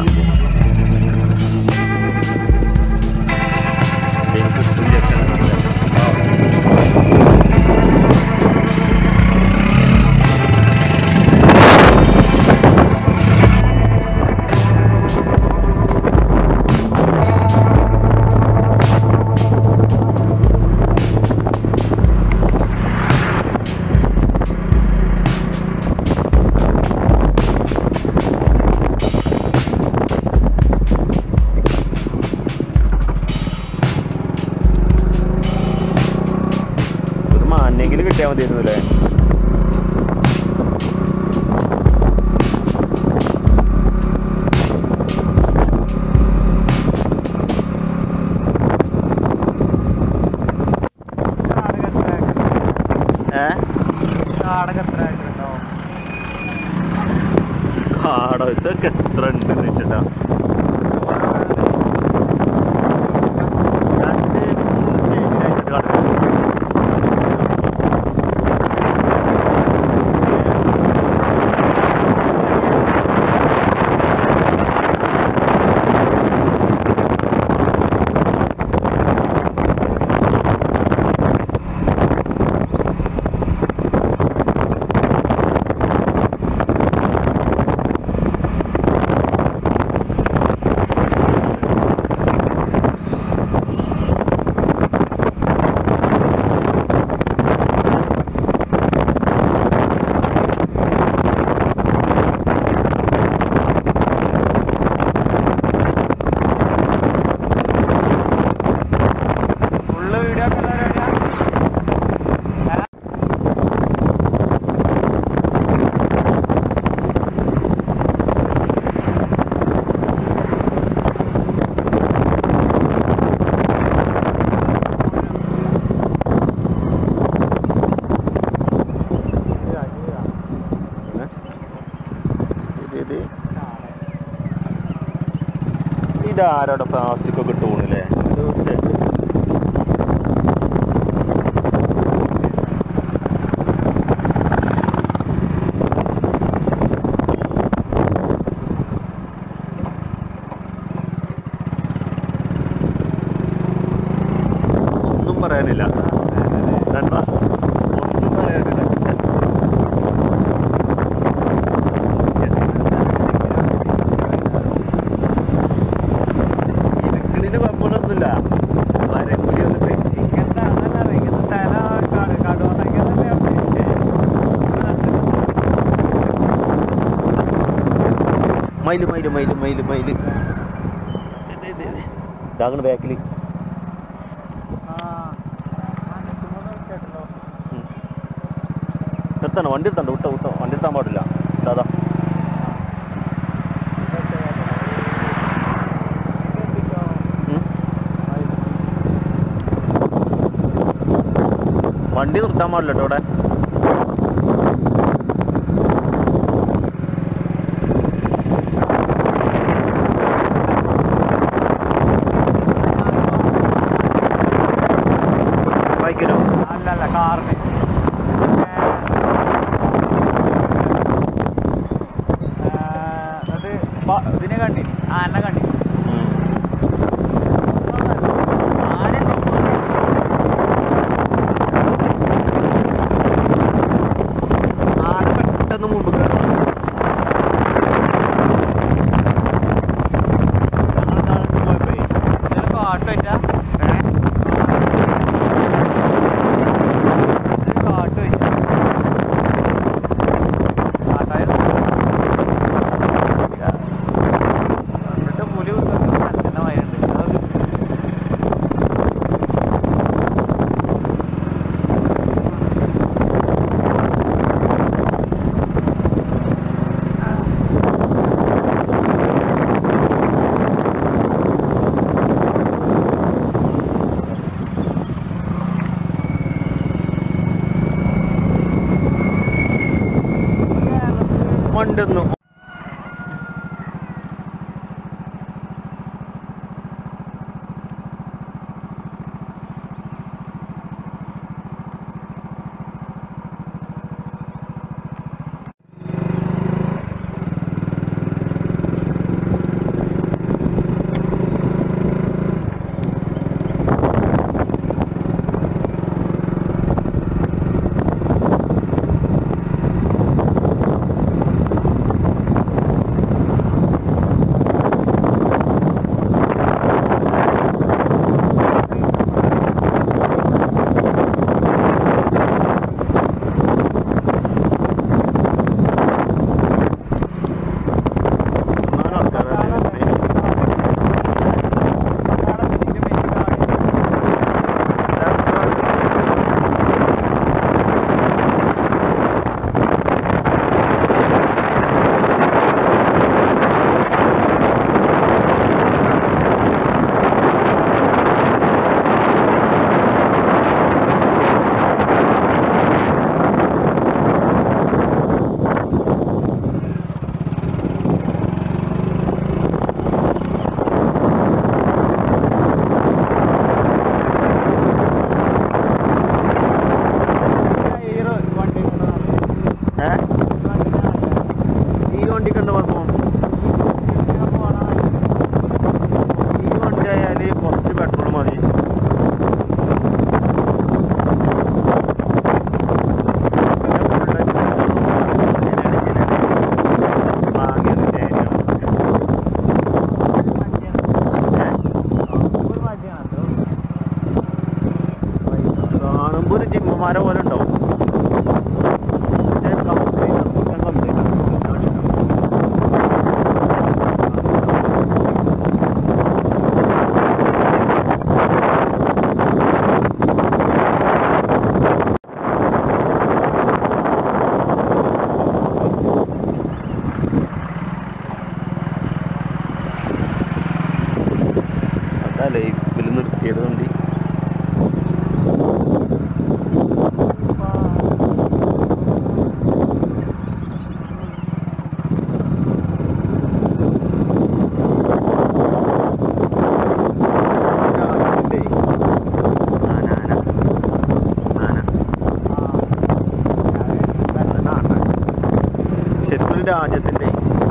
ഒരു മാനെങ്കിലും കിട്ടിയാൽ മതിയായിരുന്നു അല്ലേ ഏ കാടോ ഇതൊക്കെ എത്ര ഉണ്ട് വെച്ചിട്ടാ ഫുള്ള് വീഡിയോ ഒക്കെ ഇതാരോടെ പ്ലാസ്റ്റിക് ഒക്കെ ഇട്ടുപോണില്ലേ ഒന്നും പറയാനില്ല കണ്ടോ? ഒന്നും പറയാനില്ല ഇതിന് കുഴപ്പമൊന്നുമില്ല മരക്കുരി വന്നിട്ട് മയില് മയില് മയില് മയില് മയില് ഇതാകണ് ബാക്കിൽ നിർത്തണം വണ്ടി എടുത്തണ്ട വിട്ടോ വിട്ടോ വണ്ടി എടുത്താൻ പാടില്ല ദാദാ വണ്ടി നിർത്താൻ പാടില്ല കേട്ടോ ഇവിടെ ബൈക്കിനോ അല്ലല്ല കാറിന് അത് ഇതിനെ കണ്ടി ആന കണ്ടി ആന പെട്ടെന്ന് മുമ്പ് കയറും. കാട്ട് വെച്ചാ കാട്ട് വെച്ചാ കാട്ടായത് എന്നിട്ട് പുലി കുത്തുന്നത് നല്ല മയമുണ്ട് അത് മണ്ടൊന്നു രാജാക്കന്മാരെ പോലെ ഉണ്ടാവും പക്ഷേ complete- ഞാൻ complete ആണ്. അതല്ലേ ഇതിൽ നിർത്തിയത് വണ്ടി ആന, ആന. ആന. അതാണ് ആന. ശരിക്കും ഒരു രാജ്യത്തിന്റെ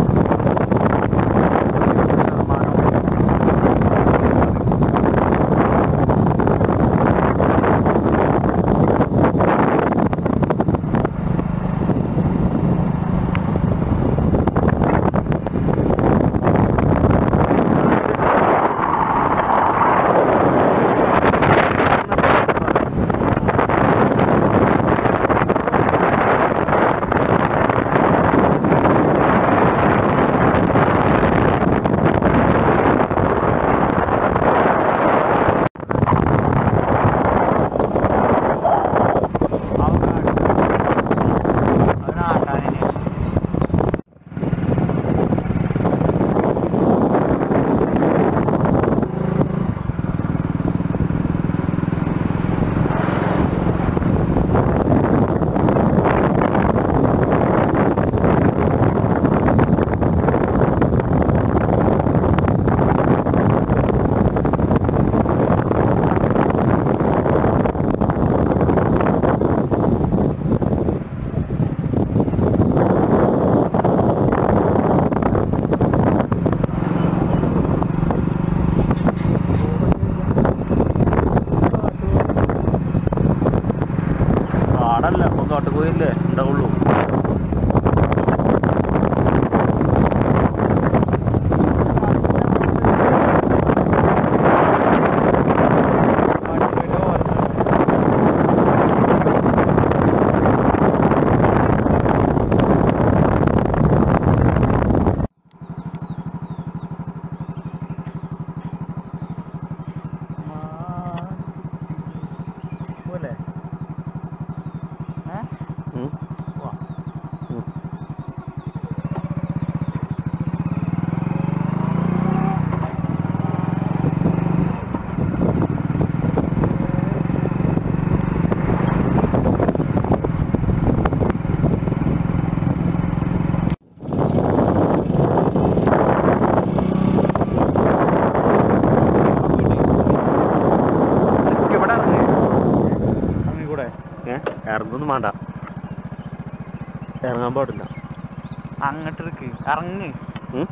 കാടല്ല അപ്പൊ കാട്ടുപോയല്ലേ ഉണ്ടാവുള്ളൂ പോലെ ഏ ഉം. വാ ഉം. ഇവിടെ ഇറങ്ങ്. അങ്ങനെ കൂടെ ഏ ഇറങ്ങൊന്നും വേണ്ട ഇറങ്ങാൻ പാടില്ല അങ്ങോട്ട് ഇരിക്ക് ഇറങ്ങ് ഉം?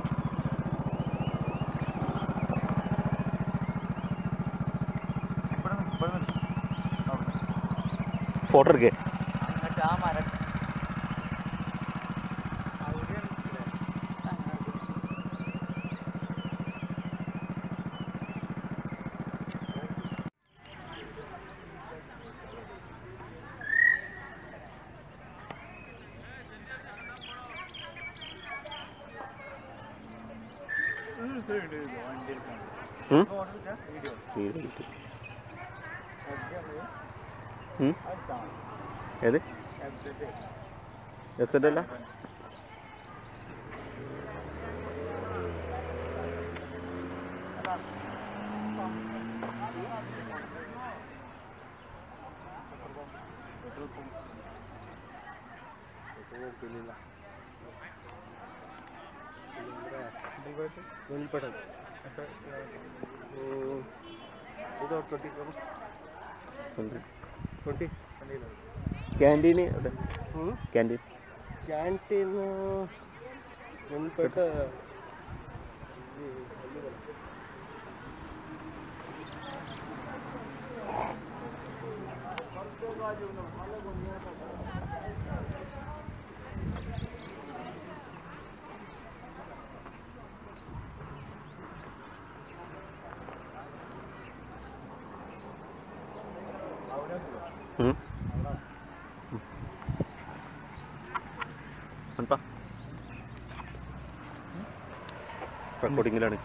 ഇവിടെ നിക്ക്, ഇവിടെ നിക്ക്. അവിടെ. ഫോട്ടോ എടുക്കേ അങ്ങോട്ട് ആ മരം അവിടെയാണ് നിൽക്കണേ. അങ്ങോട്ട്. ഉം, ശരി, വണ്ടി എടുക്കാം. ഉം? ഫോൺ എടുക്കാം, വീഡിയോ. വീട് കിട്ടി. എടുക്കാം, ഉം? എടുക്കാം. ഏത് എടുത്തിട്ട്. എസ് അല്ല ക്യാൻറ്റീന് എവിടെ ക്യാൻറ്റീൻ ക്യാൻറ്റീൻ മുൻപെട്ട ഉം? റെക്കോർഡിങ്ങിലാണ്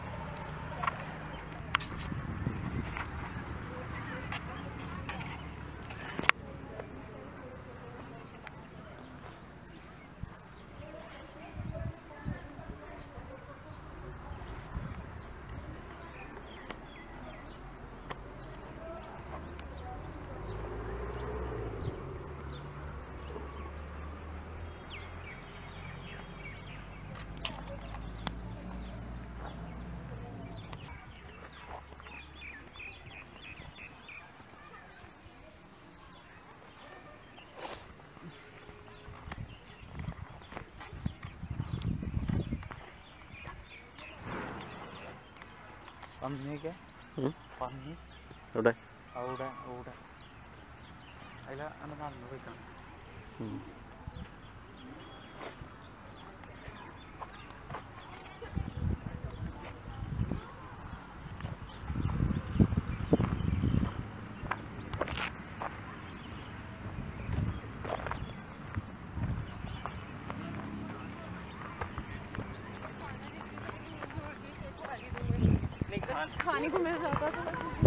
പന്നിയൊക്കെ ഉം. പന്നി എവിടെ അവിടെ അവിടെ അതിൽ അങ്ങനെ നടന്നു പോയിക്കാണ് ഉം. खाने को मिल जाता तो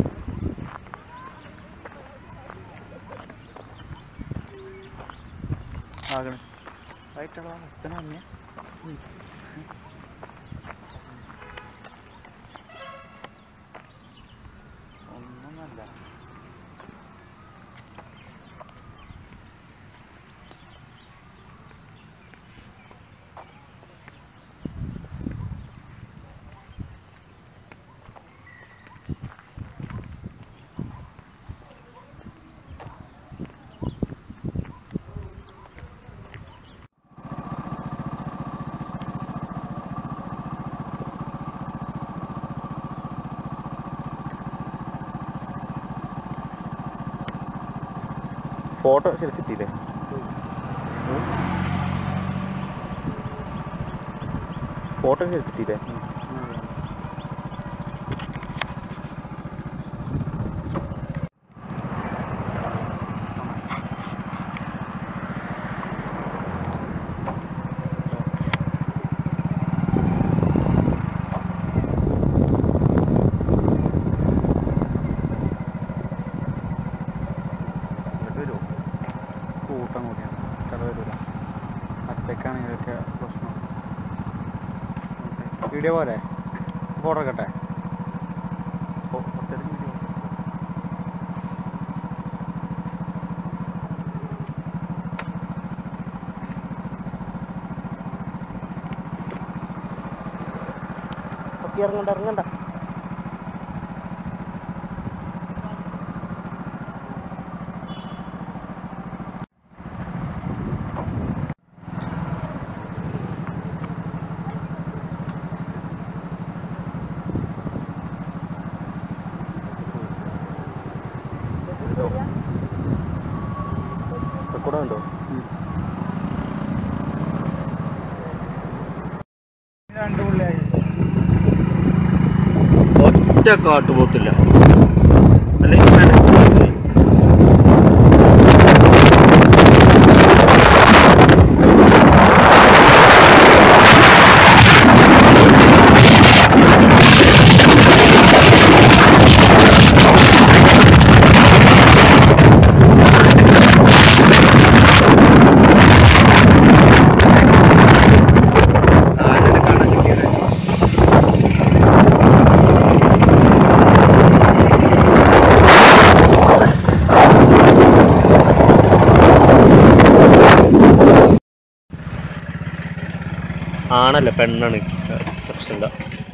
ആകണേ ആയിട്ടുള്ള എത്ര പന്നിയ ഒന്നൊന്നല്ല ഫോട്ടോ ശരിക്കും കിട്ടിയില്ലേ ഫോട്ടോ ശരിക്കും കിട്ടിയില്ലേ എന്നിട്ട് വരുമോ കൂട്ടം കൂടിയാണ് കട വരില്ല അറ്റക്കാണെങ്കിൽ ഒക്കെ പ്രശ്നം വീഡിയോ പോരെ ഫോട്ടോ എടുക്കട്ടെ ഓ, കുറച്ചേരം video. ഒക്കെ ഇറങ്ങണ്ട ഇറങ്ങണ്ട റെക്കോർഡ് ഉണ്ടോ രണ്ട് പുള്ളിയായി ഒറ്റ കാട്ടുപോത്തില്ല അല്ലെങ്കിൽ മെനക്കെട്ടില്ലേ? ആരെന്നെ കാണാൻ കിട്ടിയത് ആണല്ല പെണ്ണാണ് പ്രശ്നമില്ല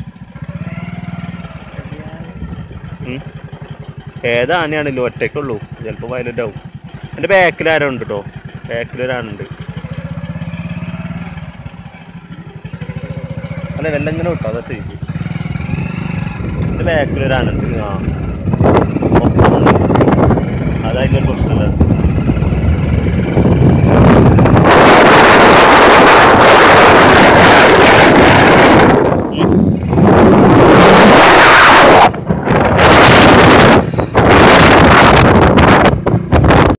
ഉം. ഏതാ ആനയാണല്ലോ ഒറ്റയ്ക്കുള്ളൂ ചിലപ്പോൾ വയലൻ്റ് ആവും എൻ്റെ ബാക്കിൽ ആരോ ഉണ്ട് കേട്ടോ ബാക്കിൽ ഒരാളുണ്ട് അല്ല വെള്ളം ഇങ്ങനെ വിട്ടോ അതാ ചെയ്തു എൻ്റെ ബാക്കിൽ ഒരാളുണ്ട് ആ ഒപ്പം അതായാലും പ്രശ്നമില്ല